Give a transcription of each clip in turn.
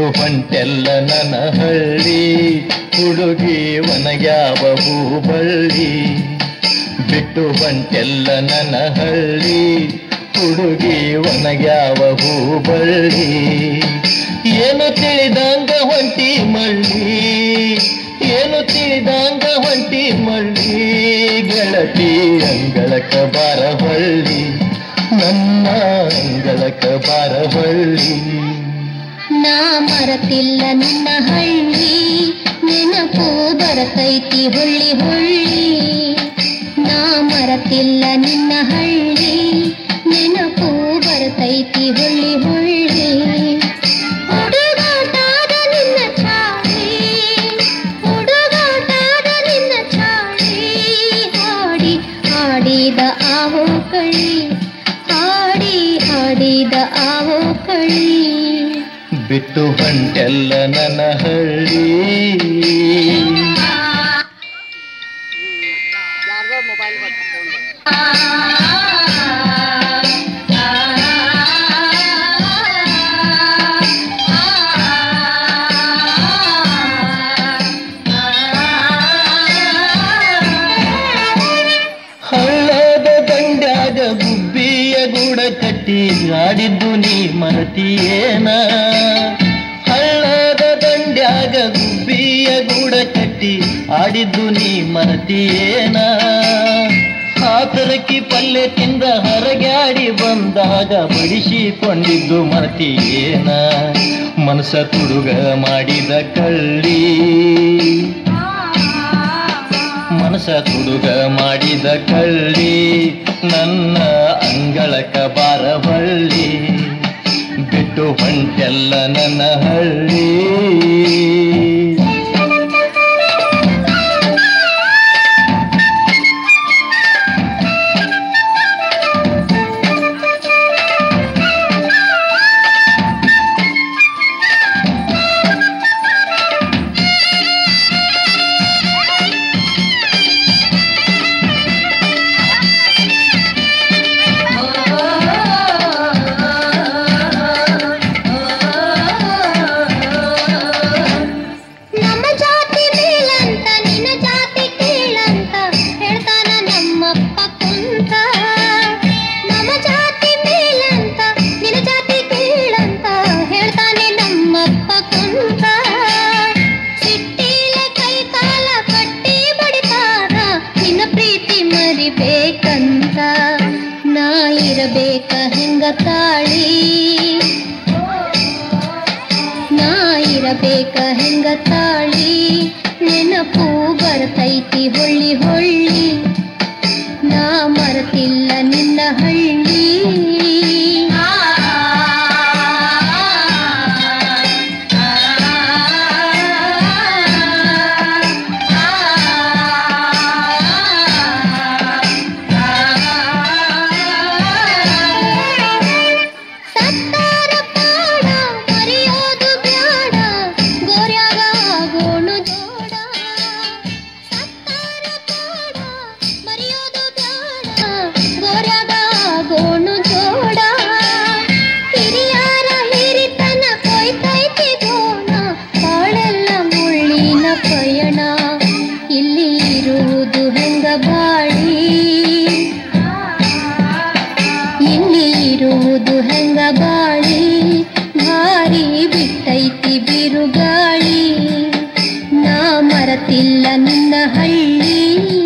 ಬಿಟ್ಟು ಹೊಂಟೆಲ್ಲ ನನ್ನ ಹಳ್ಳಿ ಹುಡುಗಿ ಒನಗ್ಯಾವ ಹೂಬಳ್ಳಿ ಬಿಟ್ಟು ಹೊಂಟೆಲ್ಲ ನನ್ನ ಹಳ್ಳಿ ಹುಡುಗಿ ಒನಗ್ಯಾವ ಹೂಬಳ್ಳಿ ಏನು ತಿಳಿದಂಗ ಹೊಂಟಿ ಮಳ್ಳಿ ಏನು ತಿಳಿದಂಗ ಹೊಂಟಿ ಮಳ್ಳಿ ಗೆಳತಿ ಅಂಗಳಕ ಬಾರಹಳ್ಳಿ ನನ್ನ ಅಂಗಳಕ ಬಾರಹಳ್ಳಿ ನಾ ಮರತಿಲ್ಲ ನಿನ್ನ ಹಳ್ಳಿ ನೆನಪು ಬರತೈತಿ ಹುಳ್ಳಿ ಹುಳ್ಳಿ ನಾ ಮರತಿಲ್ಲ ನಿನ್ನ ಹಳ್ಳಿ ನೆನಪು ಬರತೈತಿ ಹುಳ್ಳಿ ಹುಳ್ಳಿ ಹುಡುಗಾಟಾದ ನಿನ್ನ ಚಾಳಿ ಹುಡುಗಾಟಾದ ನಿನ್ನ ಚಾಳಿ ಹಾಡಿ ಹಾಡಿದ ಆವೋ ಕಳಿ ಹಾಡಿ ಹಾಡಿದ ಆವೋ ಕಳಿ ಬಿಟ್ಟು ಹೊಂಟೆಲ್ಲ ನನ್ನ ಹಳ್ಳಿ ಹಳ್ಳದ ದಂಡ್ಯಾಗ ಗುಬ್ಬಿಯ ಗೂಡ ಕಟ್ಟಿ ಆಡಿದ್ದು ನೀ ಮರತಿಯೇನ ಹಳ್ಳದ ದಂಡ್ಯಾಗ ಗುಬ್ಬಿಯ ಗೂಡ ಕಟ್ಟಿ ಆಡಿದ್ದು ನೀ ಮರತಿಯೇನ ಹಾತರಕ್ಕಿ ಪಲ್ಲೆ ತಿಂದ ಹೊರಗ್ಯಾಡಿ ಬಂದಾಗ ಬಡಿಸಿಕೊಂಡಿದ್ದು ಮರತಿಯೇನ ಮನಸ ತುಡುಗ ಮಾಡಿದ ಕಳ್ಳಿ ಮನಸ ತುಡುಗ ಮಾಡಿದ ಕಳ್ಳಿ ನನ್ನ ಅಂಗಳಕ ಬಾರವಳ್ಳಿ ಬಿಟ್ಟು ಹೊಂಟೆಲ್ಲ ನನ್ನ ಹಳ್ಳಿ ನಮ್ಮ ಜಾತಿ ಮೇಲಂತ ನಿನ್ನ ಜಾತಿ ಕೀಳಂತ ಹೇಳ್ತಾನ ನಮ್ಮಪ್ಪ ಕುಂತ ನಮ್ಮ ಜಾತಿ ಮೇಲಂತ ನಿನ್ನ ಜಾತಿ ಕೀಳಂತ ಹೇಳ್ತಾನೆ ನಮ್ಮಪ್ಪ ಕುಂತ ಸಿಟ್ಟಿಲೆ ಕೈ ಕಾಲ ಕಟ್ಟಿ ಬಡಿತಾನ ನಿನ್ನ ಪ್ರೀತಿ ಮರಿಬೇಕಂತ ನಾ ಇರಬೇಕ ಹೆಂಗ ತಾಳಿ ನಾ ಇರಬೇಕ ಹೆಂಗ ತಾಳಿ ನೆನಪು ಬರ್ತೈತಿ ಹೊಳ್ಳಿ ಹೊಳ್ಳಿ ನಾ ಮರತಿಲ್ಲ ನಿನ್ನ ಹಳ್ಳಿ ಸತ್ತಾರ ಪಾಡ ಮರೆಯೋದು ಬ್ಯಾಡ ಗೋರ್ಯಾಗ ಆಗೋಣು ಜೋಡ ಸತ್ತಾರ ಪಾಡ ಮರೆಯೋದು ಬ್ಯಾಡ ಗೋರ್ಯಾಗ ಆಗೋಣು ಜೋಡ ಹಿರಿಯರ ಹಿರಿತನ ಕೊಯ್ತೈತಿ ಗೋಣ ಬಾಳೆಲ್ಲ ಮುಳ್ಳಿನ ಪಯಣ ಇಲ್ಲಿ ಇರುವುದು ಹೆಂಗ ಬಾಳಿ ಇಲ್ಲಿ ಇರುವುದು ಹೆಂಗ ಬಾಳಿ ಭಾರಿ ಬಿಟ್ಟೈತಿ ಬಿರುಗಾಳಿ ನಾ ಮರತಿಲ್ಲ ನಿನ್ನ ಹಳ್ಳಿ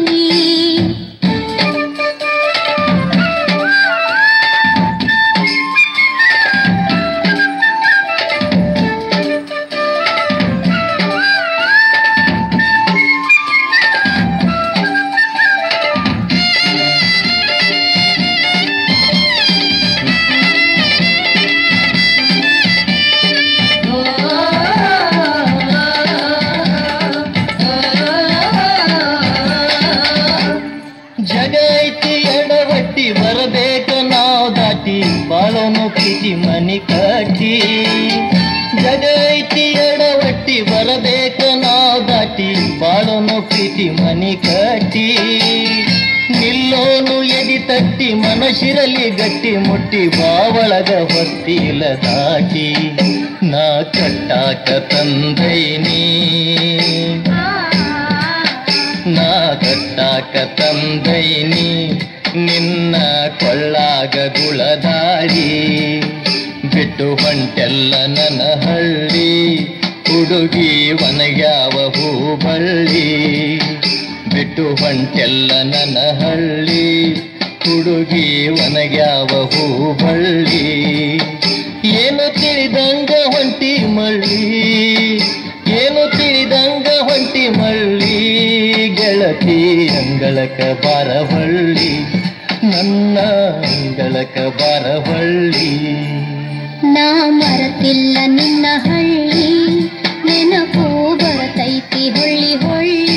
ಜಗ ಐತಿ ಎಡವಟ್ಟಿ ಬರಬೇಕ ನಾವು ದಾಟಿ ಬಾಳೋನು ಪ್ರೀತಿ ಮನಿ ಕಟ್ಟಿ ಜಗ ಐತಿ ಎಡವಟ್ಟಿ ಬರಬೇಕ ನಾವು ದಾಟಿ ಬಾಳೋನು ಪ್ರೀತಿ ಮನಿ ಕಟ್ಟಿ ನಿಲ್ಲೋನು ಎದಿ ತಟ್ಟಿ ಮನಶಿರಲಿ ಗಟ್ಟಿ ಮುಟ್ಟಿ ಬಾವಳಗ ಹೊತ್ತಿಲ ದಾಟಿ ನಾ ಕಟ್ಟಾಕ ತಂದೈನಿ ನಾ ಕಟ್ಟಾಕ ತಂದೈನಿ ನಿನ್ನ ಕೊಳ್ಳಾಗ ಗುಳದಾರಿ ಬಿಟ್ಟು ಹೊಂಟೆಲ್ಲ ನನ್ನ ಹಳ್ಳಿ ಹುಡುಗಿ ಒನಗ್ಯಾವ ಹೂಬಳ್ಳಿ ಬಿಟ್ಟು ಹೊಂಟೆಲ್ಲ ನನ್ನ ಹಳ್ಳಿ ಹುಡುಗಿ ಒನಗ್ಯಾವ ಹೂಬಳ್ಳಿ ಏನು ತಿಳಿದಂಗ ಹೊಂಟಿ ಮಳ್ಳಿ ಏನು ತಿಳಿದಂಗ ಹೊಂಟಿ ಮಳ್ಳಿ ಗೆಳತಿ ಅಂಗಳಕ ಬಾರವಳ್ಳಿ ನನ್ನ ಅಂಗಳಕ ಬಾರವಳ್ಳಿ ನಾ ಮರತಿಲ್ಲ ನಿನ್ನ ಹಳ್ಳಿ ನೆನಪು ಬರತೈತಿ ಹೊಳ್ಳಿ ಹೊಳ್ಳಿ